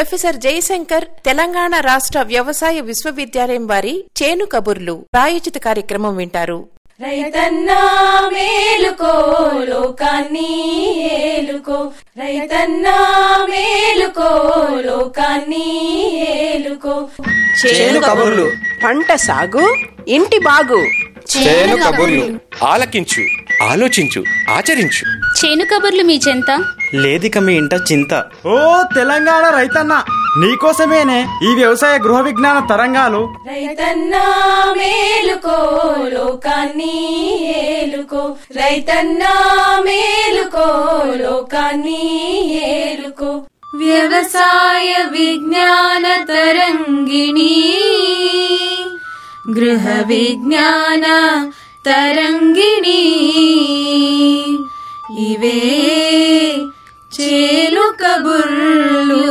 professor Jayashankar Telangana రాష్ట్ర వ్యవసాయ విశ్వవిద్యాలయం వారి చేను కబుర్లు ప్రాయోజిత కార్యక్రమం వింటారు రైతన్నా మేలుకో లోకాన్ని ఏలుకో రైతన్నా మేలుకో లోకాన్ని ఏలుకో చేను కబుర్లు పంట సాగు ఇంటి బాగు చేను కబుర్లు ఆలకించు ఆలోచించు ఆచరించు చేను కబుర్లు మీ చెంత లేదిక మీ ఇంట చింత ఓ తెలంగాణ రైతన్న నీకోసమేనే ఈ వ్యవసాయ గృహ విజ్ఞాన తరంగాలు రైతన్నా మేలుకో లోకాన్ని ఏలుకో రైతన్నా మేలుకో లోకాన్ని ఏలుకో వ్యవసాయ విజ్ఞాన తరంగిణి గృహ విజ్ఞాన తరంగిణి ఇవే చేలు కబుర్లు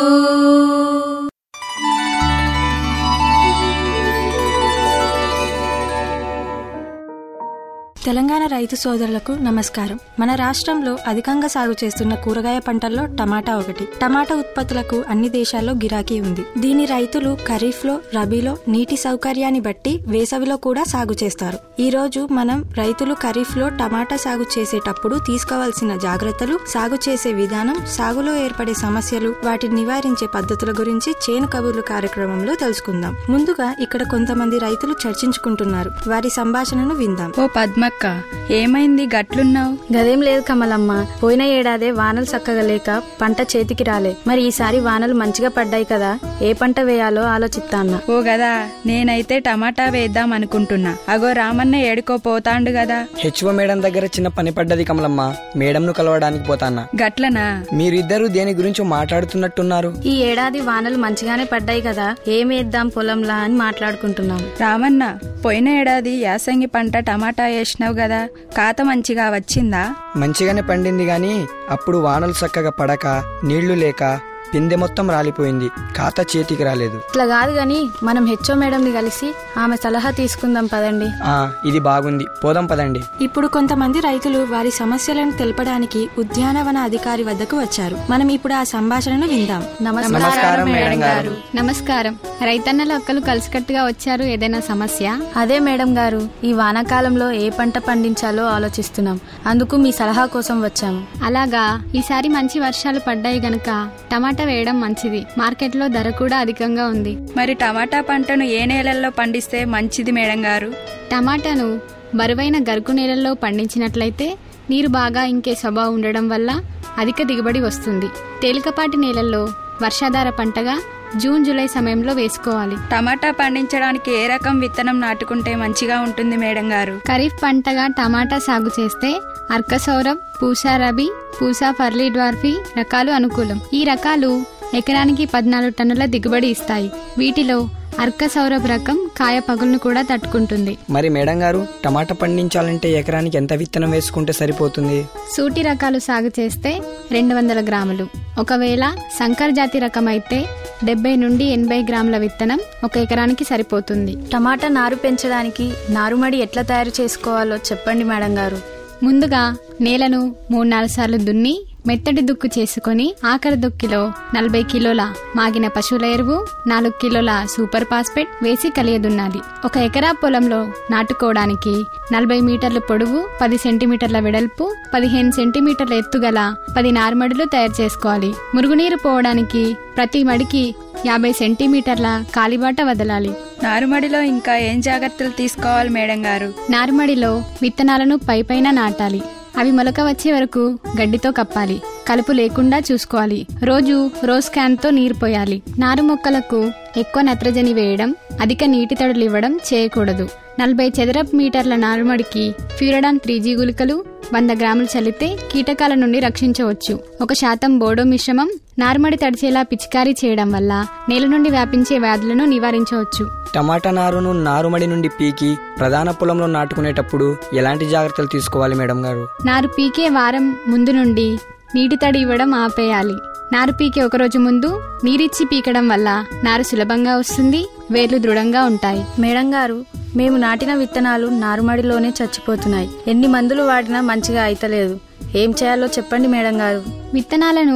తెలంగాణ రైతు సోదరులకు నమస్కారం మన రాష్ట్రంలో అధికంగా సాగు చేస్తున్న కూరగాయ పంటల్లో టమాటా ఒకటి టమాటా ఉత్పత్తులకు అన్ని దేశాల్లో గిరాకీ ఉంది దీని రైతులు ఖరీఫ్ లో రబీలో నీటి సౌకర్యాన్ని బట్టి వేసవిలో కూడా సాగు చేస్తారు ఈ రోజు మనం రైతులు ఖరీఫ్ లో టమాటా సాగు చేసేటప్పుడు తీసుకోవాల్సిన జాగ్రత్తలు సాగు చేసే విధానం సాగులో ఏర్పడే సమస్యలు వాటిని నివారించే పద్ధతుల గురించి చేను కబుర్లు కార్యక్రమంలో తెలుసుకుందాం ముందుగా ఇక్కడ కొంతమంది రైతులు చర్చించుకుంటున్నారు వారి సంభాషణను విందాం ఓ పద్మక్క ఏమైంది గట్లున్నావు గదేం లేదు కమలమ్మ పోయిన ఏడాదే వానలు చక్కగా లేక పంట చేతికి రాలే మరి ఈసారి వానలు మంచిగా పడ్డాయి కదా ఏ పంట వేయాలో ఆలోచిస్తాన్నా ఓ గదా నేనైతే టమాటా వేద్దాం అనుకుంటున్నా అగో రామన్న ఏడుకో పోతాండు గదా హెచ్ఓ మేడం దగ్గర చిన్న పని పడ్డది కమలమ్మ మేడంను కలవడానికి పోతాన్నా గట్లనా మీరిద్దరు దేని గురించి మాట్లాడుతున్నట్టున్నారు ఈ ఏడాది వానలు మంచిగానే పడ్డాయి కదా ఏమేద్దాం పొలంలా అని మాట్లాడుకుంటున్నాం రామన్న పోయిన ఏడాది యాసంగి పంట టమాటా వేసినావు గదా కాత మంచిగా వచ్చిందా మంచిగానే పండింది గాని అప్పుడు వానలు చక్కగా పడక నీళ్లు లేక పిందె మొత్తం రాలిపోయింది ఖాత చేతికి రాలేదు ఇట్లా కాదు గాని మనం హెచ్ఓ మేడంని కలిసి ఆమె సలహా తీసుకుందాం పదండి ఆ ఇది బాగుంది పోదాం పదండి ఇప్పుడు కొంతమంది రైతులు వారి సమస్యలను తెలపడానికి ఉద్యానవన అధికారి వద్దకు వచ్చారు మనం ఇప్పుడు ఆ సంభాషణను విందాం నమస్కారం మేడం గారు నమస్కారం రైతన్నలు ఒక్కలు కలిసికట్టుగా వచ్చారు ఏదైనా సమస్య అదే మేడం గారు ఈ వానాకాలంలో ఏ పంట పండించాలో ఆలోచిస్తున్నాం అందుకు మీ సలహా కోసం వచ్చాము అలాగా ఈసారి మంచి వర్షాలు పడ్డాయి గనక టమాటా వేయడం మంచిది మార్కెట్లో ధర కూడా అధికంగా ఉంది మరి టమాటా పంటను ఏ నేలల్లో పండిస్తే మంచిది మేడం గారు టమాటాను బరువైన గరుకు నేలల్లో పండించినట్లయితే నీరు బాగా ఇంకే స్వభావం ఉండడం వల్ల అధిక దిగుబడి వస్తుంది తేలికపాటి నేలల్లో వర్షాధార పంటగా జూన్ జూలై సమయంలో వేసుకోవాలి టమాటా పండించడానికి ఏ రకం విత్తనం నాటుకుంటే మంచిగా ఉంటుంది మేడం గారు ఖరీఫ్ పంటగా టమాటా సాగు చేస్తే అర్కసౌరబ్ పూసా రబీ పూసా ఫర్లీ డ్వార్ఫీ రకాలు అనుకూలం ఈ రకాలు ఎకరానికి పద్నాలుగు టన్నుల దిగుబడి ఇస్తాయి వీటిలో అర్క సౌరభ్ రకం కాయ పగులను కూడా తట్టుకుంటుంది మరి మేడం గారు టమాటా పండించాలంటే ఎకరానికి ఎంత విత్తనం వేసుకుంటే సరిపోతుంది సూటి రకాలు సాగు చేస్తే రెండు వందల గ్రాములు ఒకవేళ సంకర్ జాతి రకం అయితే డెబ్బై నుండి ఎనభై గ్రాముల విత్తనం ఒక ఎకరానికి సరిపోతుంది టమాటా నారు పెంచడానికి నారుమడి ఎట్లా తయారు చేసుకోవాలో చెప్పండి మేడం గారు ముందుగా నేలను మూడు నాలుగు సార్లు దున్ని మెత్తటి దుక్కు చేసుకొని ఆఖరి దుక్కిలో నలభై కిలోల మాగిన పశువుల ఎరువు నాలుగు కిలోల సూపర్ ఫాస్ఫేట్ వేసి కలియదున్నది ఒక ఎకరా పొలంలో నాటుకోవడానికి నలభై మీటర్ల పొడవు పది సెంటీమీటర్ల వెడల్పు పదిహేను సెంటీమీటర్ల ఎత్తుగల పది నారుమడులు తయారు చేసుకోవాలి మురుగునీరు పోవడానికి ప్రతి మడికి యాభై సెంటీమీటర్ల కాలిబాట వదలాలి నారుమడిలో ఇంకా ఏం జాగ్రత్తలు తీసుకోవాలి మేడం గారు నారుమడిలో విత్తనాలను పైపైన నాటాలి అవి మొలక వచ్చే వరకు గడ్డితో కప్పాలి కలుపు లేకుండా చూసుకోవాలి రోజు రోజ్ క్యాన్ తో నీరు పోయాలి నారు మొక్కలకు ఎక్కువ నత్రజని వేయడం అధిక నీటి తడులు ఇవ్వడం చేయకూడదు నలభై చదరపు మీటర్ల నారుమడికి ఫ్యూరడాన్ త్రీ జీ గుళికలు వంద గ్రాములు చల్లితే కీటకాల నుండి రక్షించవచ్చు ఒక శాతం బోడో మిశ్రమం నారుమడి తడిచేలా పిచికారీ చేయడం వల్ల నేల నుండి వ్యాపించే వ్యాధులను నివారించవచ్చు టమాటా నారును నారుమడి నుండి పీకి ప్రధాన పొలంలో నాటుకునేటప్పుడు ఎలాంటి జాగ్రత్తలు తీసుకోవాలి మేడం గారు నారు పీకే వారం ముందు నుండి నీటి తడి ఇవ్వడం ఆపేయాలి నారు పీకే ఒకరోజు ముందు నీరిచ్చి పీకడం వల్ల నారు సులభంగా వస్తుంది వేర్లు దృఢంగా ఉంటాయి మేడం గారు మేము నాటిన విత్తనాలు నారుమడిలోనే చచ్చిపోతున్నాయి ఎన్ని మందులు వాడినా మంచిగా అయితలేదు ఏం చేయాలో చెప్పండి మేడం గారు విత్తనాలను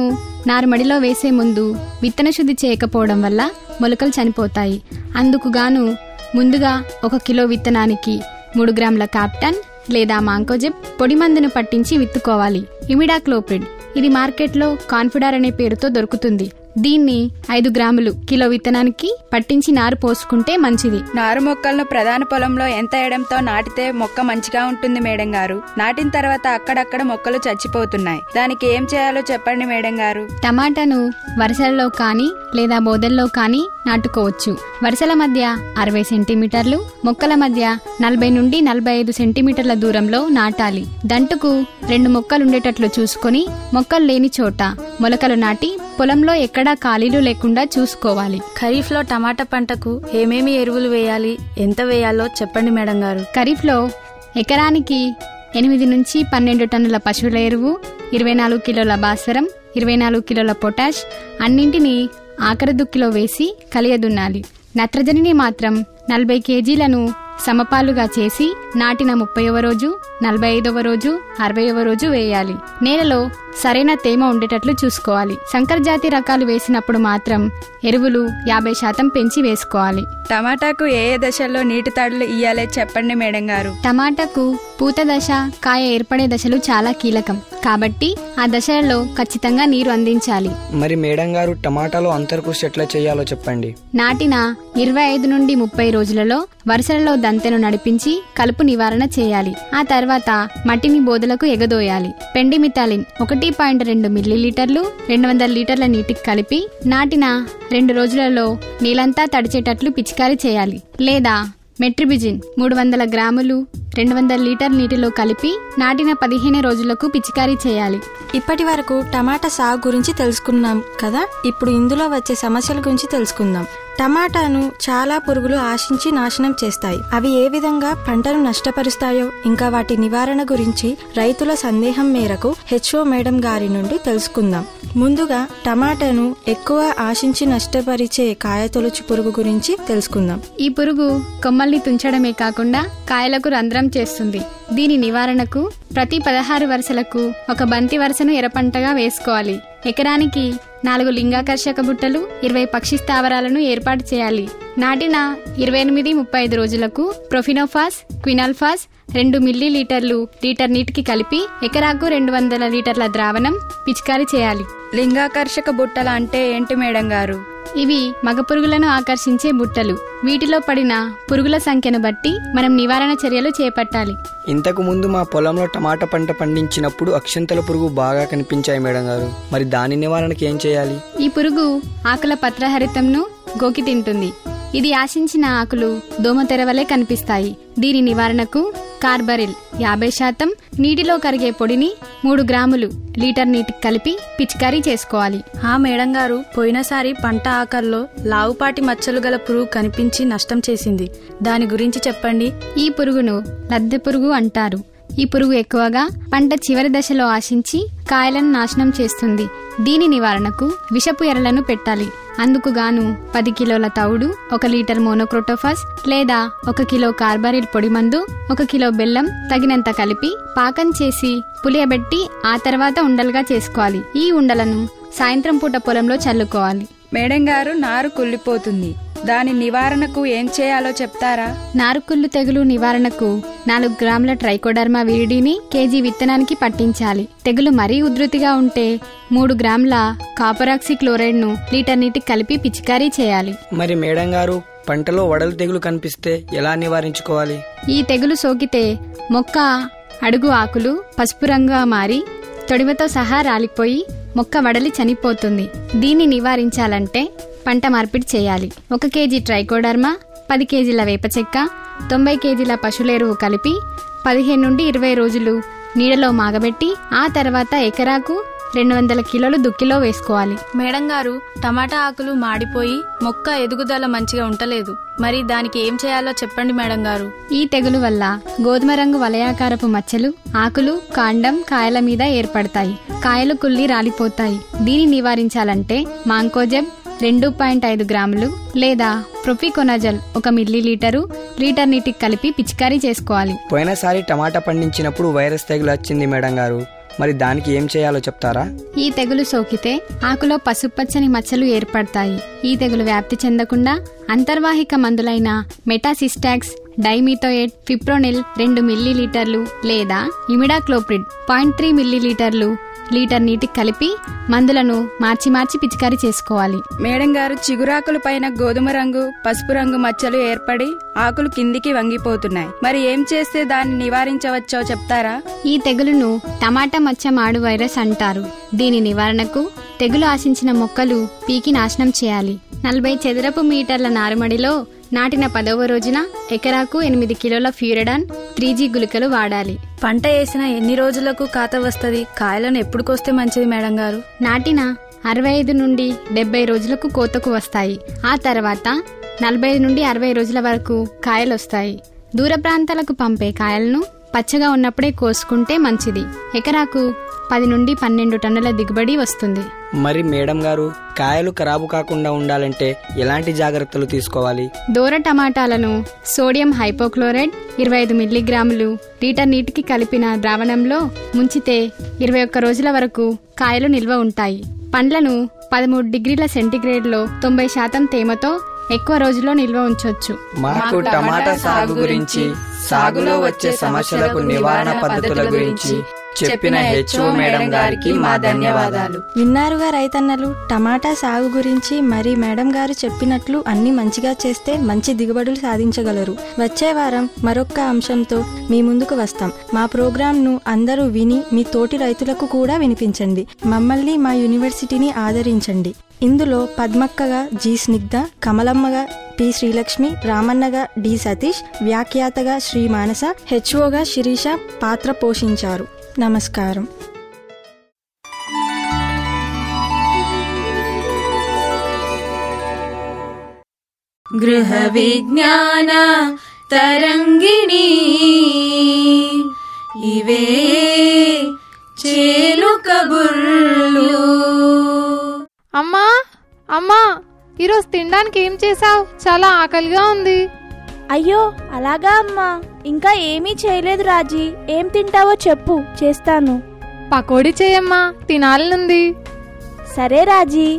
నారుమడిలో వేసే ముందు విత్తన శుద్ధి చేయకపోవడం వల్ల మొలకలు చనిపోతాయి అందుకు గాను ముందుగా ఒక కిలో విత్తనానికి మూడు గ్రాముల కాప్టన్ లేదా మాంకోజెబ్ పొడి మందును పట్టించి విత్తుకోవాలి ఇమిడాక్లోపిడ్ ఇది మార్కెట్లో కాన్ఫిడార్ అనే పేరుతో దొరుకుతుంది దీన్ని ఐదు గ్రాములు కిలో విత్తనానికి పట్టించి నారు పోసుకుంటే మంచిది నారు మొక్కలను ప్రధాన పొలంలో ఎంత ఎడంతో నాటితే మొక్క మంచిగా ఉంటుంది మేడం గారు నాటిన తర్వాత అక్కడక్కడ మొక్కలు చచ్చిపోతున్నాయి దానికి ఏం చేయాలో చెప్పండి మేడం గారు టమాటాను వరుసలలో కానీ లేదా బోదల్లో కానీ నాటుకోవచ్చు వరుసల మధ్య అరవై సెంటీమీటర్లు మొక్కల మధ్య నలభై నుండి నలభై ఐదు సెంటీమీటర్ల దూరంలో నాటాలి దంటుకు రెండు మొక్కలుండేటట్లు చూసుకొని మొక్కలు లేని చోట మొలకలు నాటి పొలంలో ఎక్కడా ఖాళీలు లేకుండా చూసుకోవాలి ఖరీఫ్లో టమాటా పంటకు ఏమేమి ఎరువులు వేయాలి ఎంత వేయాలో చెప్పండి మేడం గారు ఖరీఫ్లో ఎకరానికి ఎనిమిది నుంచి పన్నెండు టన్నుల పశువుల ఎరువు ఇరవై నాలుగు కిలోల భాస్వరం ఇరవై నాలుగు కిలోల పొటాష్ అన్నింటినీ ఆఖరి దుక్కిలో వేసి కలియదున్నాలి నత్రజనిని మాత్రం నలభై కేజీలను సమపాలుగా చేసి నాటిన ముప్పైవ రోజు నలభై ఐదవ రోజు అరవైవ రోజు వేయాలి నేలలో సరైన తేమ ఉండేటట్లు చూసుకోవాలి సంకర జాతి రకాలు వేసినప్పుడు మాత్రం ఎరువులు యాభై శాతం పెంచి వేసుకోవాలి టమాటాకు ఏ ఏ దశల్లో నీటి తడులు ఇయ్యాలే చెప్పండి మేడం గారు టమాటాకు పూత దశ కాయ ఏర్పడే దశలు చాలా కీలకం కాబట్టి ఆ దశల్లో ఖచ్చితంగా నీరు అందించాలి మరి మేడం గారు టమాటాలో అంతర్కృషి ఎట్లా చేయాలో చెప్పండి నాటిన ఇరవై ఐదు నుండి ముప్పై రోజులలో వరుసలలో దంతెను నడిపించి కలుపు నివారణ చేయాలి ఆ తర్వాత మట్టిని బోదలకు ఎగదోయాలి పెండిమితాలిన్ ఒకటి పాయింట్ రెండు మిల్లీలీటర్లు రెండు వందల లీటర్ల నీటికి కలిపి నాటిన రెండు రోజులలో నీలంతా తడిచేటట్లు పిచికారీ చేయాలి లేదా మెట్రిబిజిన్ మూడు వందల గ్రాములు రెండు వందల లీటర్ నీటిలో కలిపి నాటిన పదిహేను రోజులకు పిచికారీ చేయాలి ఇప్పటి వరకు టమాటా సాగు గురించి తెలుసుకున్నాం కదా ఇప్పుడు ఇందులో వచ్చే సమస్యల గురించి తెలుసుకుందాం టమాటాను చాలా పురుగులు ఆశించి నాశనం చేస్తాయి అవి ఏ విధంగా పంటను నష్టపరుస్తాయో ఇంకా వాటి నివారణ గురించి రైతుల సందేహం మేరకు హెచ్ఓ మేడం గారి నుండి తెలుసుకుందాం ముందుగా టమాటాను ఎక్కువ ఆశించి నష్టపరిచే కాయతొలుచు పురుగు గురించి తెలుసుకుందాం ఈ పురుగు కొమ్మల్ని తుంచడమే కాకుండా కాయలకు రంధ్రం చేస్తుంది దీని నివారణకు ప్రతి పదహారు వరుసలకు ఒక బంతి వరుసను ఎర్రపంటగా వేసుకోవాలి ఎకరానికి నాలుగు లింగాకర్షక బుట్టలు ఇరవై పక్షి స్థావరాలను ఏర్పాటు చేయాలి నాటిన ఇరవై ఎనిమిది ముప్పై ఐదు రోజులకు ప్రొఫినోఫాస్ క్వినాల్ఫాస్ రెండు మిల్లీ లీటర్లు లీటర్ నీటికి కలిపి ఎకరాకు రెండు వందల లీటర్ల ద్రావణం పిచికారీ చేయాలి లింగాకర్షక బుట్టలు అంటే ఏంటి మేడం గారు ఇవి మగ పురుగులను ఆకర్షించే బుట్టలు వీటిలో పడిన పురుగుల సంఖ్యను బట్టి మనం నివారణ చర్యలు చేపట్టాలి ఇంతకు ముందు మా పొలంలో టమాటా పంట పండించినప్పుడు అక్షంతల పురుగు బాగా కనిపించాయి మేడం గారు మరి దాని నివారణకి ఏం చేయాలి ఈ పురుగు ఆకుల పత్రహరితంను గోకి తింటుంది ఇది ఆశించిన ఆకులు దోమతెర వలె కనిపిస్తాయి దీని నివారణకు కార్బరిల్ యాభై శాతం నీటిలో కరిగే పొడిని మూడు గ్రాములు లీటర్ నీటికి కలిపి పిచికారీ చేసుకోవాలి ఆ మేడం గారు పోయినసారి పంట ఆకల్లో లావుపాటి మచ్చలు గల పురుగు కనిపించి నష్టం చేసింది దాని గురించి చెప్పండి ఈ పురుగును లద్దె పురుగు అంటారు ఈ పురుగు ఎక్కువగా పంట చివరి దశలో ఆశించి కాయలను నాశనం చేస్తుంది దీని నివారణకు విషపు ఎరలను పెట్టాలి అందుకు గాను పది కిలోల తవుడు ఒక లీటర్ మోనోక్రోటోఫాస్ లేదా ఒక కిలో కార్బారిల్ పొడి మందు ఒక కిలో బెల్లం తగినంత కలిపి పాకం చేసి పులియబెట్టి ఆ తర్వాత ఉండలుగా చేసుకోవాలి ఈ ఉండలను సాయంత్రం పూట పొలంలో చల్లుకోవాలి మేడం గారు నారు కుళ్ళిపోతుంది దాని నివారణకు ఏం చేయాలో చెప్తారా నారుకుళ్ళు తెగులు నివారణకు నాలుగు గ్రాముల ట్రైకోడర్మా విరిడిని కేజీ విత్తనానికి పట్టించాలి తెగులు మరీ ఉధృతిగా ఉంటే మూడు గ్రాముల కాపరాక్సి క్లోరైడ్ ను లీటర్ నీటికి కలిపి పిచికారీ చేయాలి మరి మేడం గారు పంటలో వడలు తెగులు కనిపిస్తే ఎలా నివారించుకోవాలి ఈ తెగులు సోకితే మొక్క అడుగు ఆకులు పసుపు రంగుగా మారి తొడిమతో సహా రాలిపోయి మొక్క వడలి చనిపోతుంది దీన్ని నివారించాలంటే పంట మార్పిడి చేయాలి ఒక కేజీ ట్రైకోడర్మా పది కేజీల వేప చెక్క తొంభై కేజీల పశువులెరువు కలిపి పదిహేను నుండి ఇరవై రోజులు నీడలో మాగబెట్టి ఆ తర్వాత ఎకరాకు రెండు వందల కిలోలు దుక్కిలో వేసుకోవాలి మేడం గారు టమాటా ఆకులు మాడిపోయి మొక్క ఎదుగుదల మంచిగా ఉంటలేదు మరి దానికి ఏం చేయాలో చెప్పండి మేడం గారు ఈ తెగులు వల్ల గోధుమ రంగు వలయాకారపు మచ్చలు ఆకులు కాండం కాయల మీద ఏర్పడతాయి కాయలు కుళ్ళి రాలిపోతాయి దీన్ని నివారించాలంటే మాంకోజెబ్ రెండు పాయింట్ ఐదు గ్రాములు లేదా ప్రొఫికొనజల్ ఒక మిల్లీ లీటరు లీటర్ నీటికి కలిపి పిచికారీ చేసుకోవాలి పోయినసారి టమాటా పండించినప్పుడు వైరస్ తెగులు వచ్చింది మేడం గారు మరి దానికి ఏం చేయాలో చెప్తారా ఈ తెగులు సోకితే ఆకులో పసుపచ్చని మచ్చలు ఏర్పడతాయి ఈ తెగులు వ్యాప్తి చెందకుండా అంతర్వాహిక మందులైన మెటాసిస్టాక్స్ డైమిథోయేట్ ఫిప్రోనిల్ రెండు మిల్లీలీటర్లు లేదా ఇమిడాక్లోప్రిడ్ పాయింట్ త్రీ మిల్లీలీటర్లు లీటర్ నీటికి కలిపి మందులను మార్చి మార్చి పిచికారీ చేసుకోవాలి మేడం గారు చిగురాకుల పైన గోధుమ రంగు పసుపు రంగు మచ్చలు ఏర్పడి ఆకులు కిందికి వంగిపోతున్నాయి మరి ఏం చేస్తే దాన్ని నివారించవచ్చో చెప్తారా ఈ తెగులును టమాటా మచ్చ మాడు వైరస్ అంటారు దీని నివారణకు తెగులు ఆశించిన మొక్కలు పీకి నాశనం చేయాలి నలభై చదరపు మీటర్ల నారుమడిలో నాటిన పదవ రోజున ఎకరాకు ఎనిమిది కిలోల ఫ్యూరడాన్ త్రీ జీ గుళికలు వాడాలి పంట వేసిన ఎన్ని రోజులకు కాత వస్తుంది కాయలను ఎప్పుడు కోస్తే మంచిది మేడం గారు నాటిన అరవై ఐదు నుండి డెబ్బై రోజులకు కోతకు వస్తాయి ఆ తర్వాత నలభై ఐదు నుండి అరవై రోజుల వరకు కాయలు వస్తాయి దూర ప్రాంతాలకు పంపే కాయలను పచ్చగా ఉన్నప్పుడే కోసుకుంటే మంచిది ఎకరాకు పది నుండి పన్నెండు టన్నుల దిగుబడి వస్తుంది మరి మేడం గారు కాయలు ఖరాబు కాకుండా ఉండాలంటే ఎలాంటి జాగ్రత్తలు తీసుకోవాలి దూర టమాటాలను సోడియం హైపోక్లోరైడ్ ఇరవై ఐదు మిల్లీగ్రాములు లీటర్ నీటికి కలిపిన ద్రావణంలో ముంచితే ఇరవై ఒక్క రోజుల వరకు కాయలు నిల్వ ఉంటాయి పండ్లను పదమూడు డిగ్రీల సెంటీగ్రేడ్లో తొంభై శాతం తేమతో ఎక్కువ రోజుల్లో నిల్వ ఉంచొచ్చు మాకు టమాటా సాగు గురించి సాగులో వచ్చే సమస్యలకు నివారణ పద్ధతుల గురించి చెప్పిన హెచ్ఓ మేడం గారికి మా ధన్యవాదాలు విన్నారుగా రైతన్నలు టమాటా సాగు గురించి మరి మేడం గారు చెప్పినట్లు అన్ని మంచిగా చేస్తే మంచి దిగుబడులు సాధించగలరు వచ్చే వారం మరొక్క అంశంతో మీ ముందుకు వస్తాం మా ప్రోగ్రాంను అందరూ విని మీ తోటి రైతులకు కూడా వినిపించండి మమ్మల్ని మా యూనివర్సిటీని ఆదరించండి ఇందులో పద్మక్కగా జి స్నిగ్ధ కమలమ్మగా పి శ్రీలక్ష్మి రామన్నగా డి సతీష్ వ్యాఖ్యాతగా శ్రీ మానస హెచ్ఓగా శిరీష పాత్ర పోషించారు నమస్కారం గృహ విజ్ఞాన తరంగిణి ఇవే చేలు కబుర్లు అమ్మా అమ్మా ఈరోజు తినడానికి ఏం చేసావు చాలా ఆకలిగా ఉంది అయ్యో అలాగా అమ్మా ఇంకా ఏమీ చేయలేదు రాజీ ఏం తింటావో చెప్పు చేస్తాను పకోడీ చేయమ్మా తినాలనుంది సరే రాజీ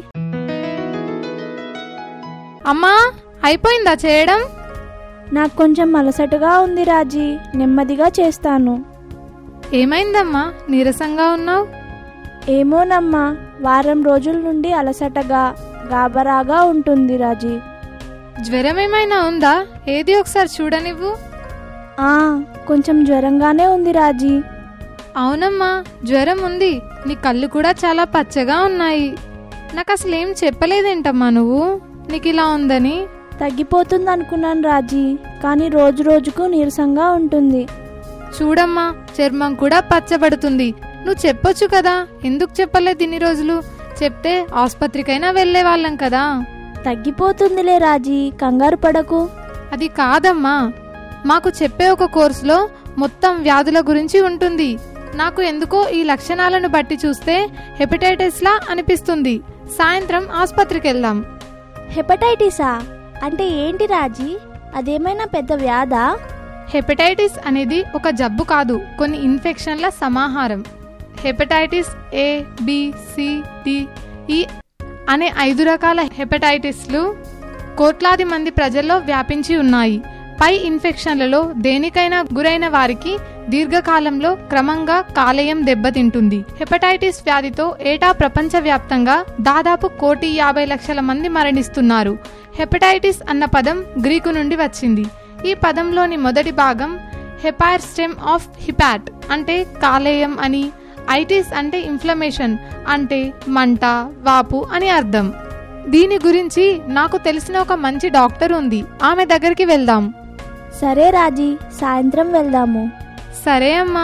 అమ్మా అయిపోయిందా చేయడం నాకు కొంచెం అలసటగా ఉంది రాజీ నెమ్మదిగా చేస్తాను ఏమైందమ్మా నీరసంగా ఉన్నావు ఏమోనమ్మా వారం రోజుల నుండి అలసటగా గాబరాగా ఉంటుంది రాజీ జ్వరం ఏమైనా ఉందా ఏది ఒకసారి చూడనివ్వు ఆ కొంచెం జ్వరంగానే ఉంది రాజీ అవునమ్మా జ్వరం ఉంది నీ కళ్ళు కూడా చాలా పచ్చగా ఉన్నాయి నాకు అసలు ఏం చెప్పలేదేంటమ్మా నువ్వు నీకు ఇలా ఉందని తగ్గిపోతుంది అనుకున్నాను రాజీ కానీ రోజు రోజుకు నీరసంగా ఉంటుంది చూడమ్మా చర్మం కూడా పచ్చబడుతుంది నువ్వు చెప్పొచ్చు కదా ఎందుకు చెప్పలేదు ఇన్ని రోజులు చెప్తే ఆసుపత్రికైనా వెళ్లే వాళ్ళం కదా తగ్గిపోతుందిలే రాజీ కంగారు పడకు అది కాదమ్మా మాకు చెప్పే ఒక కోర్సులో మొత్తం వ్యాధుల గురించి ఉంటుంది నాకు ఎందుకో ఈ లక్షణాలను బట్టి చూస్తే హెపటైటిస్ లా అనిపిస్తుంది సాయంత్రం ఆసుపత్రికి వెళ్దాం హెపటైటిసా అంటే ఏంటి రాజీ అదేమైనా పెద్ద వ్యాధా హెపటైటిస్ అనేది ఒక జబ్బు కాదు కొన్ని ఇన్ఫెక్షన్ల సమాహారం hepatitis A B C D E అనే ఐదు రకాల హెపటైటిస్లు కోట్లాది మంది ప్రజల్లో వ్యాపించి ఉన్నాయి పై ఇన్ఫెక్షన్లలో దేనికైనా గురైన వారికి దీర్ఘకాలంలో క్రమంగా కాలేయం దెబ్బతింటుంది హెపటైటిస్ వ్యాధితో ఏటా ప్రపంచవ్యాప్తంగా దాదాపు కోటి యాభై లక్షల మంది మరణిస్తున్నారు హెపటైటిస్ అన్న పదం గ్రీకు నుండి వచ్చింది ఈ పదంలోని మొదటి భాగం హెపైర్ స్టెమ్ ఆఫ్ హిపాట్ అంటే కాలేయం అని ఐటిస్ అంటే ఇన్ఫ్లమేషన్ అంటే మంట వాపు అని అర్థం దీని గురించి నాకు తెలిసిన ఒక మంచి డాక్టర్ ఉంది ఆమె దగ్గరికి వెళ్దాం సరే రాజీ సాయంత్రం వెళ్దాము సరే అమ్మా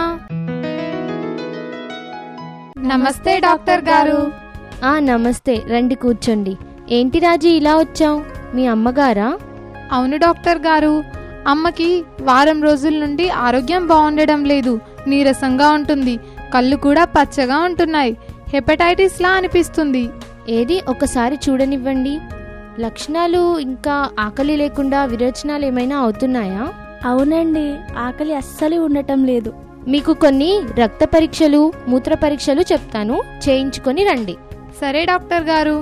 నమస్తే డాక్టర్ గారు ఆ నమస్తే రండి కూర్చోండి ఏంటి రాజీ ఇలా వచ్చావు మీ అమ్మగారా అవును డాక్టర్ గారు అమ్మకి వారం రోజుల నుండి ఆరోగ్యం బాగుండడం లేదు నీరసంగా ఉంటుంది కళ్ళు కూడా పచ్చగా ఉంటున్నాయి హెపటైటిస్ లా అనిపిస్తుంది ఏది ఒకసారి చూడనివ్వండి లక్షణాలు ఇంకా ఆకలి లేకుండా విరోచనాలు ఏమైనా అవుతున్నాయా అవునండి ఆకలి అస్సలు ఉండటం లేదు మీకు కొన్ని రక్త పరీక్షలు మూత్ర పరీక్షలు చెప్తాను చేయించుకొని రండి సరే డాక్టర్ గారు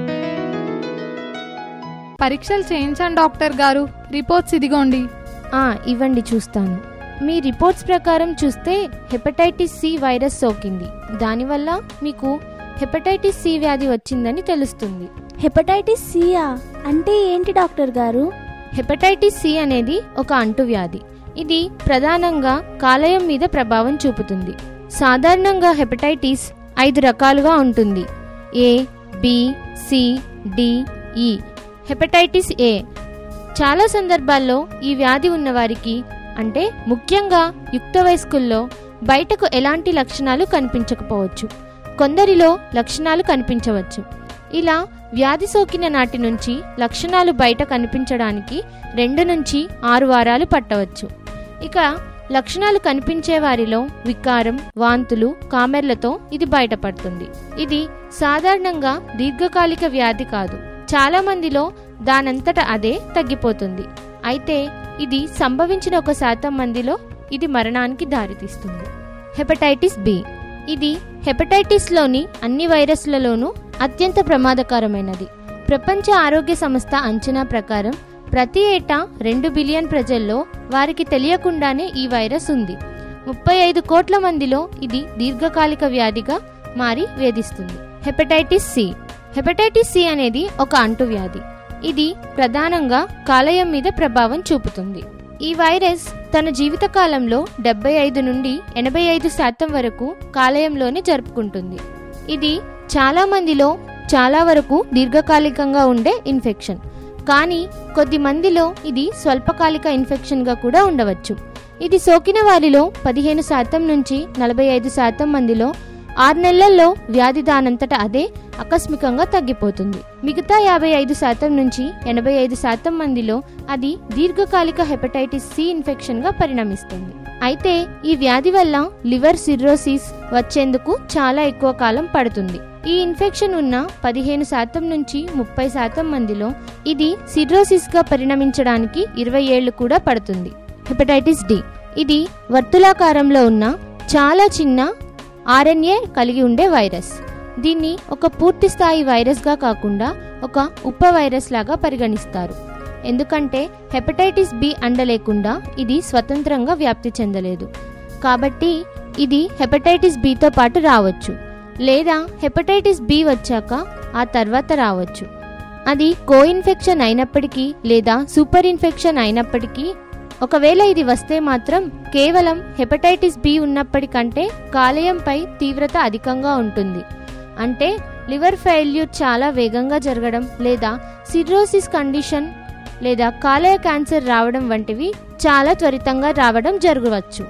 పరీక్షలు చేయించాను డాక్టర్ గారు రిపోర్ట్స్ ఇదిగోండి ఆ ఇవ్వండి చూస్తాను మీ రిపోర్ట్స్ ప్రకారం చూస్తే హెపటైటిస్ సి వైరస్ సోకింది దానివల్ల మీకు హెపటైటిస్ సి వ్యాధి వచ్చిందని తెలుస్తుంది హెపటైటిస్ సియా అంటే ఏంటి డాక్టర్ గారు హెపటైటిస్ సి అనేది ఒక అంటువ్యాధి ఇది ప్రధానంగా కాలేయం మీద ప్రభావం చూపుతుంది సాధారణంగా హెపటైటిస్ ఐదు రకాలుగా ఉంటుంది A B C D E hepatitis A చాలా సందర్భాల్లో ఈ వ్యాధి ఉన్నవారికి అంటే ముఖ్యంగా యుక్త వయస్కుల్లో బయటకు ఎలాంటి లక్షణాలు కనిపించకపోవచ్చు కొందరిలో లక్షణాలు కనిపించవచ్చు ఇలా వ్యాధి సోకిన నాటి నుంచి లక్షణాలు బయట కనిపించడానికి రెండు నుంచి ఆరు వారాలు పట్టవచ్చు ఇక లక్షణాలు కనిపించే వారిలో వికారం వాంతులు కామెర్లతో ఇది బయటపడుతుంది ఇది సాధారణంగా దీర్ఘకాలిక వ్యాధి కాదు చాలా మందిలో దానంతట అదే తగ్గిపోతుంది అయితే ఇది సంభవించిన ఒక శాతం మందిలో ఇది మరణానికి దారితీస్తుంది హెపటైటిస్ బి ఇది హెపటైటిస్లోని అన్ని వైరస్లలోనూ అత్యంత ప్రమాదకరమైనది ప్రపంచ ఆరోగ్య సంస్థ అంచనా ప్రకారం ప్రతి ఏటా రెండు బిలియన్ ప్రజల్లో వారికి తెలియకుండానే ఈ వైరస్ ఉంది ముప్పై ఐదు కోట్ల మందిలో ఇది దీర్ఘకాలిక వ్యాధిగా మారి వేధిస్తుంది హెపటైటిస్ సి హెపటైటిస్ సి అనేది ఒక అంటువ్యాధి ఇది ప్రధానంగా కాలేయం మీద ప్రభావం చూపుతుంది ఈ వైరస్ తన జీవితకాలంలో డెబ్బై ఐదు నుండి ఎనభై ఐదు శాతం వరకు కాలేయంలోనే జరుపుకుంటుంది ఇది చాలా మందిలో చాలా వరకు దీర్ఘకాలికంగా ఉండే ఇన్ఫెక్షన్ కానీ కొద్ది మందిలో ఇది స్వల్పకాలిక ఇన్ఫెక్షన్గా కూడా ఉండవచ్చు ఇది సోకిన వారిలో పదిహేను శాతం నుంచి నలభై ఐదు శాతం మందిలో ఆరు నెలల్లో వ్యాధి దానంతట అదే ఆకస్మికంగా తగ్గిపోతుంది మిగతా యాభై ఐదు శాతం నుంచి ఎనభై ఐదు శాతం మందిలో అది దీర్ఘకాలిక హెపటైటిస్ సి ఇన్ఫెక్షన్గా పరిణమిస్తుంది అయితే ఈ వ్యాధి వల్ల లివర్ సిర్రోసిస్ వచ్చేందుకు చాలా ఎక్కువ కాలం పడుతుంది ఈ ఇన్ఫెక్షన్ ఉన్న పదిహేను శాతం నుంచి ముప్పై శాతం మందిలో ఇది సిర్రోసిస్ గా పరిణమించడానికి ఇరవై ఏళ్లు కూడా పడుతుంది హెపటైటిస్ డి ఇది వర్తులాకారంలో ఉన్న చాలా చిన్న ఆర్ఎన్ఏ కలిగి ఉండే వైరస్ దీన్ని ఒక పూర్తి స్థాయి వైరస్గా కాకుండా ఒక ఉప వైరస్ లాగా పరిగణిస్తారు ఎందుకంటే హెపటైటిస్ బి అండలేకుండా ఇది స్వతంత్రంగా వ్యాప్తి చెందలేదు కాబట్టి ఇది హెపటైటిస్ బితో పాటు రావచ్చు లేదా హెపటైటిస్ బి వచ్చాక ఆ తర్వాత రావచ్చు అది కో ఇన్ఫెక్షన్ అయినప్పటికీ లేదా సూపర్ ఇన్ఫెక్షన్ అయినప్పటికీ ఒకవేళ ఇది వస్తే మాత్రం కేవలం హెపటైటిస్ బి ఉన్నప్పటికంటే కాలేయంపై తీవ్రత అధికంగా ఉంటుంది అంటే లివర్ ఫెయిల్యూర్ చాలా వేగంగా జరగడం లేదా సిర్రోసిస్ కండిషన్ లేదా కాలేయ క్యాన్సర్ రావడం వంటివి చాలా త్వరితంగా రావడం జరగవచ్చు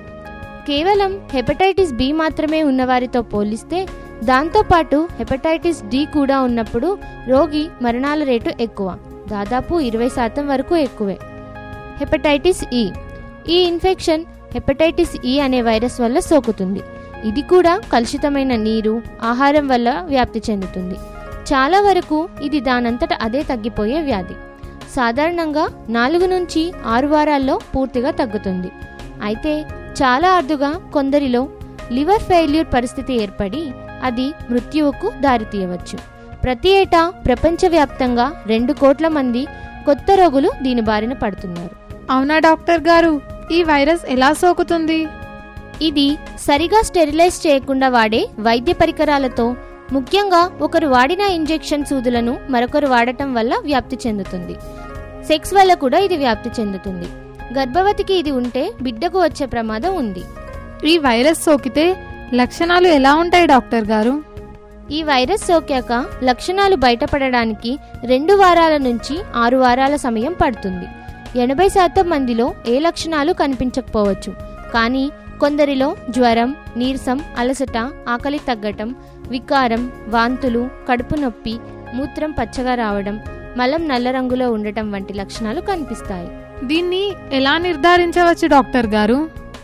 కేవలం హెపటైటిస్ బి మాత్రమే ఉన్నవారితో పోలిస్తే దాంతోపాటు హెపటైటిస్ డి కూడా ఉన్నప్పుడు రోగి మరణాల రేటు ఎక్కువ దాదాపు ఇరవై శాతం వరకు ఎక్కువే హెపటైటిస్ ఈ ఈ ఇన్ఫెక్షన్ హెపటైటిస్ ఈ అనే వైరస్ వల్ల సోకుతుంది ఇది కూడా కలుషితమైన నీరు ఆహారం వల్ల వ్యాప్తి చెందుతుంది చాలా వరకు ఇది దానంతట అదే తగ్గిపోయే వ్యాధి సాధారణంగా నాలుగు నుంచి ఆరు వారాల్లో పూర్తిగా తగ్గుతుంది అయితే చాలా అరుదుగా కొందరిలో లివర్ ఫెయిల్యూర్ పరిస్థితి ఏర్పడి అది మృత్యువుకు దారితీయవచ్చు ప్రతి ఏటా ప్రపంచవ్యాప్తంగా రెండు కోట్ల మంది కొత్త రోగులు దీని బారిన పడుతున్నారు అవునా డాక్టర్ గారు ఈ వైరస్ ఎలా సోకుతుంది ఇది సరిగా స్టెరిలైజ్ చేయకుండా వాడే వైద్య పరికరాలతో ముఖ్యంగా ఒకరు వాడిన ఇంజెక్షన్ సూదులను మరొకరు వాడటం వల్ల వ్యాప్తి చెందుతుంది సెక్స్ వల్ల కూడా ఇది వ్యాప్తి చెందుతుంది గర్భవతికి ఇది ఉంటే బిడ్డకు వచ్చే ప్రమాదం ఉంది ఈ వైరస్ సోకితే లక్షణాలు ఎలా ఉంటాయి డాక్టర్ గారు ఈ వైరస్ సోకాక లక్షణాలు బయటపడడానికి రెండు వారాల నుంచి ఆరు వారాల సమయం పడుతుంది ఎనభై శాతం మందిలో ఏ లక్షణాలు కనిపించకపోవచ్చు కానీ కొందరిలో జ్వరం నీరసం అలసట ఆకలి తగ్గటం వికారం వాంతులు కడుపు నొప్పి మూత్రం పచ్చగా రావడం మలం నల్ల రంగులో ఉండటం వంటి లక్షణాలు కనిపిస్తాయి దీన్ని ఎలా నిర్ధారించవచ్చు డాక్టర్ గారు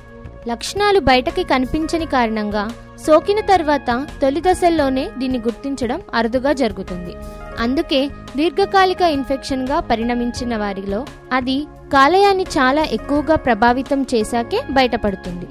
లక్షణాలు బయటకి కనిపించని కారణంగా సోకిన తర్వాత తొలి దశల్లోనే దీన్ని గుర్తించడం అరుదుగా జరుగుతుంది అందుకే దీర్ఘకాలిక ఇన్ఫెక్షన్గా పరిణమించిన వారిలో అది కాలేయాన్ని చాలా ఎక్కువగా ప్రభావితం చేశాకే బయటపడుతుంది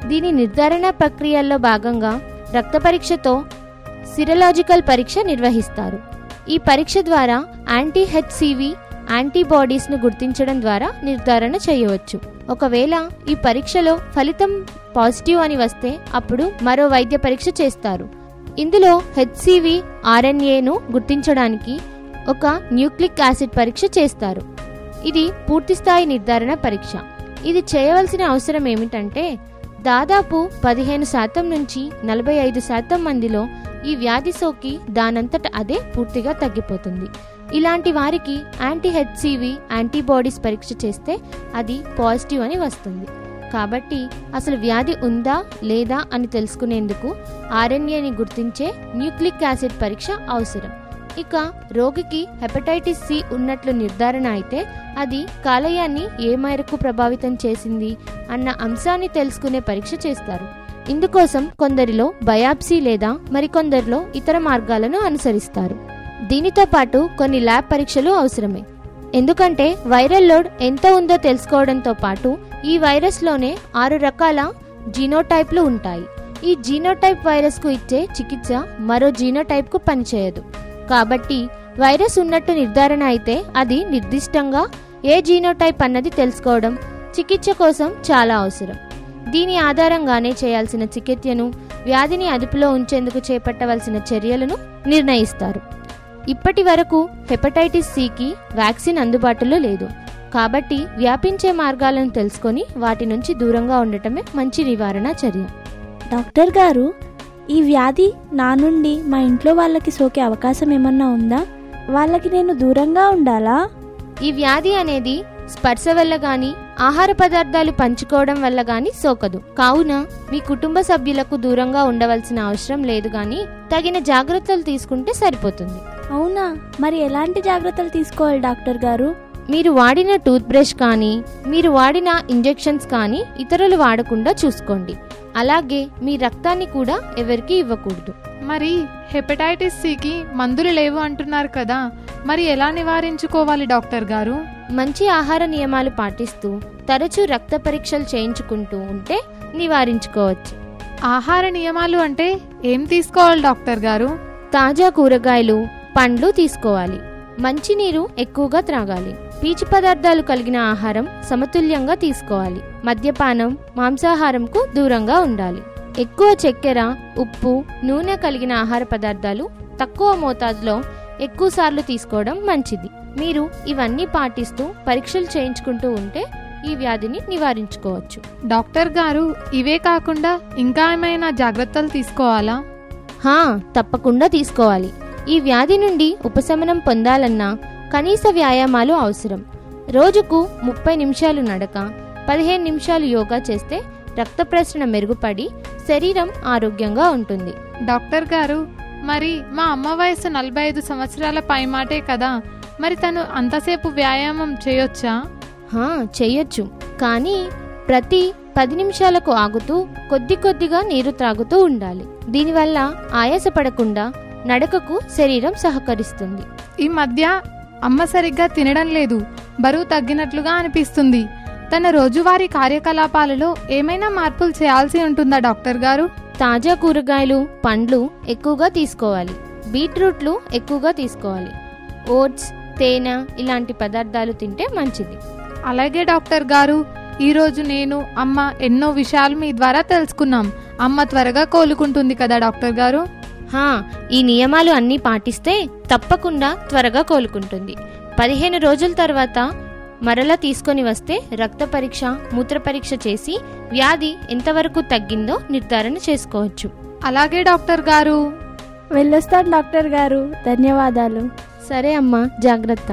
దీని నిర్ధారణ ప్రక్రియల్లో భాగంగా రక్త పరీక్షతో సిరలాజికల్ పరీక్ష నిర్వహిస్తారు ఈ పరీక్ష ద్వారా యాంటీ హెచ్సివి యాంటీబాడీస్ను గుర్తించడం ద్వారా నిర్ధారణ చేయవచ్చు ఒకవేళ ఈ పరీక్షలో ఫలితం పాజిటివ్ అని వస్తే అప్పుడు మరో వైద్య పరీక్ష చేస్తారు ఇందులో హెచ్సివి ఆర్ఎన్ఏను గుర్తించడానికి ఒక న్యూక్లిక్ యాసిడ్ పరీక్ష చేస్తారు ఇది పూర్తిస్థాయి నిర్ధారణ పరీక్ష ఇది చేయవలసిన అవసరం ఏమిటంటే దాదాపు పదిహేను శాతం నుంచి నలభై ఐదు శాతం మందిలో ఈ వ్యాధి సోకి దానంతట అదే పూర్తిగా తగ్గిపోతుంది ఇలాంటి వారికి యాంటీ హెచ్సివి యాంటీబాడీస్ పరీక్ష చేస్తే అది పాజిటివ్ అని వస్తుంది కాబట్టి అసలు వ్యాధి ఉందా లేదా అని తెలుసుకునేందుకు ఆర్ఎన్ఏని గుర్తించే న్యూక్లిక్ యాసిడ్ పరీక్ష అవసరం ఇక రోగికి హెపటైటిస్ సి ఉన్నట్లు నిర్ధారణ అయితే అది కాలేయాన్ని ఏ మేరకు ప్రభావితం చేసింది అన్న అంశాన్ని తెలుసుకునే పరీక్ష చేస్తారు ఇందుకోసం కొందరిలో బయాప్సీ లేదా మరికొందరిలో ఇతర మార్గాలను అనుసరిస్తారు దీనితో పాటు కొన్ని ల్యాబ్ పరీక్షలు అవసరమే ఎందుకంటే వైరల్ లోడ్ ఎంత ఉందో తెలుసుకోవడంతో పాటు ఈ వైరస్లోనే ఆరు రకాల జీనోటైప్లు ఉంటాయి ఈ జీనోటైప్ వైరస్కు ఇచ్చే చికిత్స మరో జీనోటైప్కు పనిచేయదు కాబట్టి వైరస్ ఉన్నట్టు నిర్ధారణ అయితే అది నిర్దిష్టంగా ఏ జీనోటైప్ అన్నది తెలుసుకోవడం చికిత్స కోసం చాలా అవసరం దీని ఆధారంగానే చేయాల్సిన చికిత్సను వ్యాధిని అదుపులో ఉంచేందుకు చేపట్టవలసిన చర్యలను నిర్ణయిస్తారు ఇప్పటి వరకు హెపటైటిస్ సికి వ్యాక్సిన్ అందుబాటులో లేదు కాబట్టి వ్యాపించే మార్గాలను తెలుసుకొని వాటి నుంచి దూరంగా ఉండటమే మంచి నివారణ చర్య డాక్టర్ గారు ఈ వ్యాధి నా నుండి మా ఇంట్లో వాళ్ళకి సోకే అవకాశం ఏమన్నా ఉందా వాళ్ళకి నేను దూరంగా ఉండాలా ఈ వ్యాధి అనేది స్పర్శ వల్ల గాని ఆహార పదార్థాలు పంచుకోవడం వల్ల గాని సోకదు కావున మీ కుటుంబ సభ్యులకు దూరంగా ఉండవలసిన అవసరం లేదు గాని తగిన జాగ్రత్తలు తీసుకుంటే సరిపోతుంది అవునా మరి ఎలాంటి జాగ్రత్తలు తీసుకోవాలి డాక్టర్ గారు మీరు వాడిన టూత్ బ్రష్ కానీ మీరు వాడిన ఇంజెక్షన్స్ కానీ ఇతరులు వాడకుండా చూసుకోండి అలాగే మీ రక్తాన్ని కూడా ఎవరికి ఇవ్వకూడదు మరి హెపటైటిస్ సికి మందులు లేవు అంటున్నారు కదా మరి ఎలా నివారించుకోవాలి డాక్టర్ గారు మంచి ఆహార నియమాలు పాటిస్తూ తరచూ రక్త పరీక్షలు చేయించుకుంటూ ఉంటే నివారించుకోవచ్చు ఆహార నియమాలు అంటే ఏం తీసుకోవాలి డాక్టర్ గారు తాజా కూరగాయలు పండ్లు తీసుకోవాలి మంచినీరు ఎక్కువగా త్రాగాలి పీచు పదార్థాలు కలిగిన ఆహారం సమతుల్యంగా తీసుకోవాలి మద్యపానం మాంసాహారంకు దూరంగా ఉండాలి ఎక్కువ చక్కెర ఉప్పు నూనె కలిగిన ఆహార పదార్థాలు తక్కువ మోతాదులో ఎక్కువ సార్లు తీసుకోవడం మంచిది మీరు ఇవన్నీ పాటిస్తూ పరీక్షలు చేయించుకుంటూ ఉంటే ఈ వ్యాధిని నివారించుకోవచ్చు డాక్టర్ గారు ఇవే కాకుండా ఇంకా ఏమైనా జాగ్రత్తలు తీసుకోవాలా హా తప్పకుండా తీసుకోవాలి ఈ వ్యాధి నుండి ఉపశమనం పొందాలన్నా కనీస వ్యాయామాలు అవసరం రోజుకు ముప్పై నిమిషాలు నడక పదిహేను నిమిషాలు యోగా చేస్తే రక్త ప్రసరణ మెరుగుపడి శరీరం ఆరోగ్యంగా ఉంటుంది డాక్టర్ గారు మరి మా అమ్మ వయసు నలభై ఐదు సంవత్సరాల పైమాటే కదా మరి తను అంతసేపు వ్యాయామం చేయొచ్చా హా చెయ్యొచ్చు కానీ ప్రతి పది నిమిషాలకు ఆగుతూ కొద్ది కొద్దిగా నీరు త్రాగుతూ ఉండాలి దీనివల్ల ఆయాసపడకుండా నడకకు శరీరం సహకరిస్తుంది ఈ మధ్య అమ్మ సరిగ్గా తినడం లేదు బరువు తగ్గినట్లుగా అనిపిస్తుంది తన రోజువారీ కార్యకలాపాలలో ఏమైనా మార్పులు చేయాల్సి ఉంటుందా డాక్టర్ గారు తాజా కూరగాయలు పండ్లు ఎక్కువగా తీసుకోవాలి బీట్రూట్లు ఎక్కువగా తీసుకోవాలి ఓట్స్ తేనె ఇలాంటి పదార్థాలు తింటే మంచిది అలాగే డాక్టర్ గారు ఈరోజు నేను అమ్మ ఎన్నో విషయాలు మీ ద్వారా తెలుసుకున్నాం అమ్మ త్వరగా కోలుకుంటుంది కదా డాక్టర్ గారు హా ఈ నియమాలు అన్నీ పాటిస్తే తప్పకుండా త్వరగా కోలుకుంటుంది పదిహేను రోజుల తర్వాత మరలా తీసుకొని వస్తే రక్త పరీక్ష మూత్ర పరీక్ష చేసి వ్యాధి ఎంతవరకు తగ్గిందో నిర్ధారణ చేసుకోవచ్చు అలాగే డాక్టర్ గారు వెళ్ళొస్తాను డాక్టర్ గారు ధన్యవాదాలు సరే అమ్మా జాగ్రత్త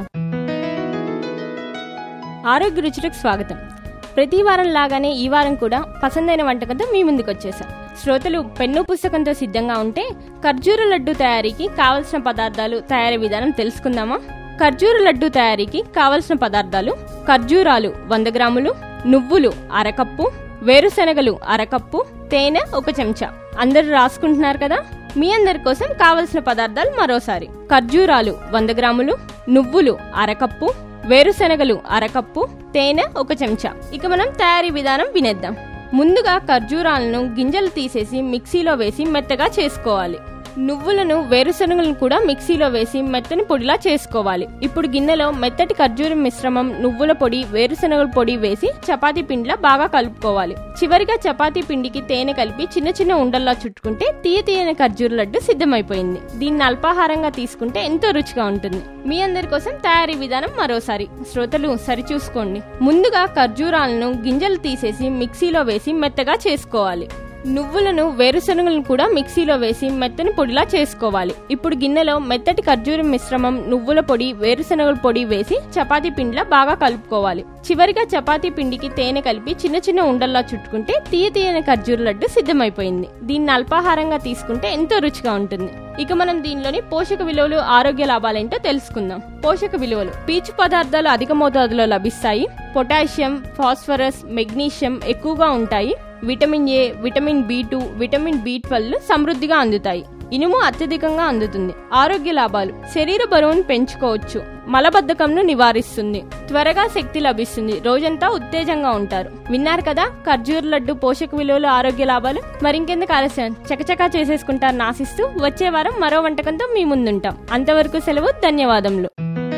ఆరోగ్య రుచులకు స్వాగతం ప్రతి వారం లాగానే ఈ వారం కూడా పసందైన వంటకంతో మీ ముందుకు వచ్చేసాం శ్రోతలు పెన్ను పుస్తకంతో సిద్ధంగా ఉంటే ఖర్జూర లడ్డు తయారీకి కావలసిన పదార్థాలు తయారీ విధానం తెలుసుకుందామా ఖర్జూర లడ్డు తయారీకి కావలసిన పదార్థాలు ఖర్జూరాలు వంద గ్రాములు నువ్వులు అరకప్పు వేరుశనగలు అరకప్పు తేనె ఒక చెంచా అందరూ రాసుకుంటున్నారు కదా మీ అందరి కోసం కావలసిన పదార్థాలు మరోసారి ఖర్జూరాలు వంద గ్రాములు నువ్వులు అరకప్పు వేరుశనగలు అరకప్పు తేనె ఒక చెంచా ఇక మనం తయారీ విధానం వినేద్దాం ముందుగా ఖర్జూరాలను గింజలు తీసేసి మిక్సీలో వేసి మెత్తగా చేసుకోవాలి నువ్వులను వేరుశనగలను కూడా మిక్సీలో వేసి మెత్తని పొడిలా చేసుకోవాలి ఇప్పుడు గిన్నెలో మెత్తటి ఖర్జూరం మిశ్రమం నువ్వుల పొడి వేరుశనగల పొడి వేసి చపాతీ పిండిలా బాగా కలుపుకోవాలి చివరిగా చపాతీ పిండికి తేనె కలిపి చిన్న చిన్న ఉండల్లా చుట్టుకుంటే తీయ తీయని ఖర్జూర లడ్డు సిద్ధమైపోయింది దీన్ని అల్పాహారంగా తీసుకుంటే ఎంతో రుచిగా ఉంటుంది మీ అందరి కోసం తయారీ విధానం మరోసారి శ్రోతలు సరిచూసుకోండి ముందుగా ఖర్జూరాలను గింజలు తీసేసి మిక్సీలో వేసి మెత్తగా చేసుకోవాలి నువ్వులను వేరుశనగలను కూడా మిక్సీలో వేసి మెత్తని పొడిలా చేసుకోవాలి ఇప్పుడు గిన్నెలో మెత్తటి ఖర్జూరం మిశ్రమం నువ్వుల పొడి వేరుశనగల పొడి వేసి చపాతీ పిండిలా బాగా కలుపుకోవాలి చివరిగా చపాతీ పిండికి తేనె కలిపి చిన్న చిన్న ఉండల్లా చుట్టుకుంటే తీయ తీయని ఖర్జూర లడ్డు సిద్ధమైపోయింది దీన్ని అల్పాహారంగా తీసుకుంటే ఎంతో రుచిగా ఉంటుంది ఇక మనం దీనిలోని పోషక విలువలు ఆరోగ్య లాభాలేంటో తెలుసుకుందాం పోషక విలువలు పీచు పదార్థాలు అధిక మోతాదులో లభిస్తాయి పొటాషియం ఫాస్ఫరస్ మెగ్నీషియం ఎక్కువగా ఉంటాయి vitamin A vitamin B two vitamin B twelve సమృద్ధిగా అందుతాయి ఇనుము అత్యధికంగా అందుతుంది ఆరోగ్య లాభాలు శరీర బరువును పెంచుకోవచ్చు మలబద్ధకంను నివారిస్తుంది త్వరగా శక్తి లభిస్తుంది రోజంతా ఉత్తేజంగా ఉంటారు విన్నారు కదా ఖర్జూర లడ్డు పోషక విలువలు ఆరోగ్య లాభాలు మరింకెందుకు ఆలస్యం చకచకా చేసేసుకుంటారని ఆశిస్తూ వచ్చే వారం మరో వంటకంతో మీ ముందుంటాం అంతవరకు సెలవు ధన్యవాదములు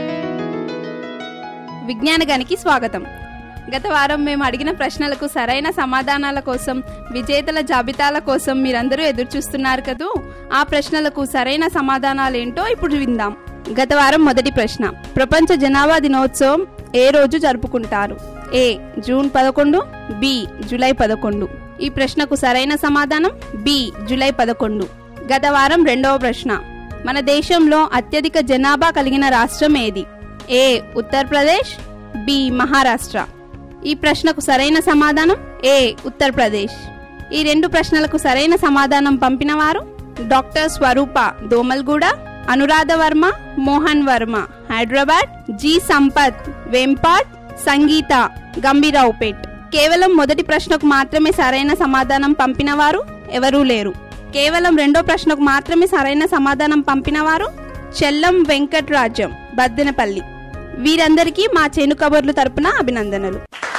విజ్ఞానగానికి స్వాగతం గత వారం మేము అడిగిన ప్రశ్నలకు సరైన సమాధానాల కోసం విజేతల జాబితాల కోసం మీరందరూ ఎదురు చూస్తున్నారు కదూ ఆ ప్రశ్నలకు సరైన సమాధానాలేంటో ఇప్పుడు విందాం గత వారం మొదటి ప్రశ్న ప్రపంచ జనాభా దినోత్సవం ఏ రోజు జరుపుకుంటారు ఏ జూన్ పదకొండు బి జూలై పదకొండు ఈ ప్రశ్నకు సరైన సమాధానం బి జూలై పదకొండు గత వారం రెండవ ప్రశ్న మన దేశంలో అత్యధిక జనాభా కలిగిన రాష్ట్రం ఏది ఏ ఉత్తరప్రదేశ్ బి మహారాష్ట్ర ఈ ప్రశ్నకు సరైన సమాధానం ఏ ఉత్తరప్రదేశ్ ఈ రెండు ప్రశ్నలకు సరైన సమాధానం పంపిన వారు డాక్టర్ స్వరూప దోమల్గూడ అనురాధ వర్మ మోహన్ వర్మ హైదరాబాద్ జి సంపత్ వేంపాట్ సంగీత గంభీరావుపేట్ కేవలం మొదటి ప్రశ్నకు మాత్రమే సరైన సమాధానం పంపిన వారు ఎవరూ లేరు కేవలం రెండో ప్రశ్నకు మాత్రమే సరైన సమాధానం పంపిన వారు చెల్లం వెంకట్రాజ్యం బద్దెనపల్లి వీరందరికీ మా చేను కబుర్లు తరపున అభినందనలు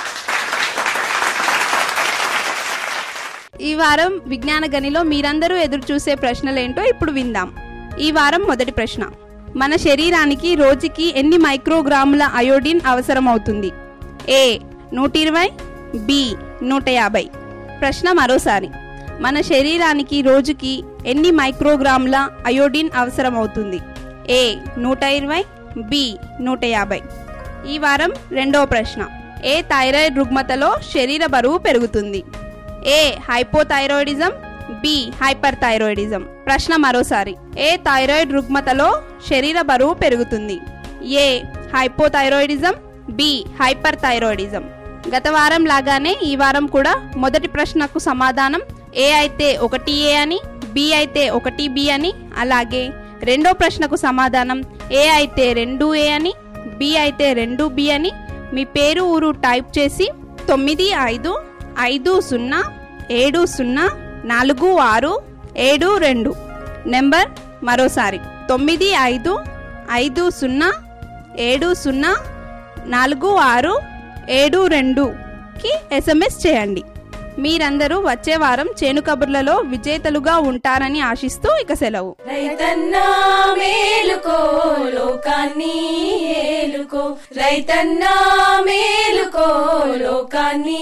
ఈ వారం విజ్ఞాన గనిలో మీరందరూ ఎదురు చూసే ప్రశ్నలేంటో ఇప్పుడు విందాం ఈ వారం మొదటి ప్రశ్న మన శరీరానికి రోజుకి ఎన్ని మైక్రోగ్రాముల అయోడిన్ అవసరమవుతుంది ఏ నూట ఇరవై బి నూట యాభై ప్రశ్న మరోసారి మన శరీరానికి రోజుకి ఎన్ని మైక్రోగ్రాముల అయోడిన్ అవసరమవుతుంది ఏ నూట ఇరవై బి నూట యాభై ఈ వారం రెండవ ప్రశ్న ఏ థైరాయిడ్ రుగ్మతలో శరీర బరువు పెరుగుతుంది A hypothyroidism B hyperthyroidism ప్రశ్న మరోసారి ఏ థైరాయిడ్ రుగ్మతలో శరీర బరువు పెరుగుతుంది A hypothyroidism B hyperthyroidism గత వారం లాగానే ఈ వారం కూడా మొదటి ప్రశ్నకు సమాధానం ఏ అయితే ఒకటి ఏ అని బి అయితే ఒకటి బి అని అలాగే రెండో ప్రశ్నకు సమాధానం ఏ అయితే రెండు ఏ అని బి అయితే రెండు బి అని మీ పేరు ఊరు టైప్ చేసి తొమ్మిది ఐదు ఐదు సున్నా ఏడు సున్నా నాలుగు ఆరు ఏడు రెండు నెంబర్ మరోసారి తొమ్మిది ఐదు ఐదు సున్నా ఏడు సున్నా నాలుగు ఆరు ఏడు రెండుకి ఎస్ఎంఎస్ చేయండి మీరందరూ వచ్చే వారం చేను కబుర్లలో విజేతలుగా ఉంటారని ఆశిస్తూ ఇక సెలవు రైతన్నా మేలుకో లోకాన్ని ఏలుకో రైతన్నా మేలుకో లోకాన్ని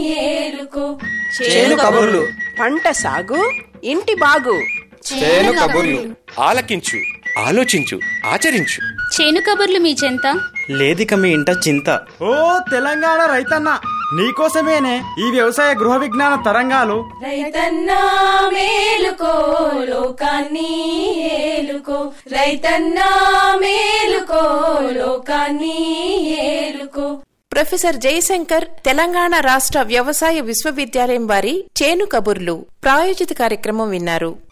ఏలుకో చేను కబుర్లు పంట సాగు ఇంటి బాగు చేను కబుర్లు ఆలకించు ఆలోచించు ఆచరించు చేను కబుర్లు మీ చెంత లేదిక మీ ఇంట చింత ఓ తెలంగాణ రైతన్న నీకోసమేనే ఈ వ్యవసాయ గృహ విజ్ఞాన తరంగాలు రైతన్నా మేలుకో లోకాన్ని ఏలుకో రైతన్నా మేలుకో లోకాన్ని ఏలుకో ప్రొఫెసర్ జయశంకర్ తెలంగాణ రాష్ట్ర వ్యవసాయ విశ్వవిద్యాలయం వారి చేను కబుర్లు ప్రాయోజిత కార్యక్రమం విన్నారు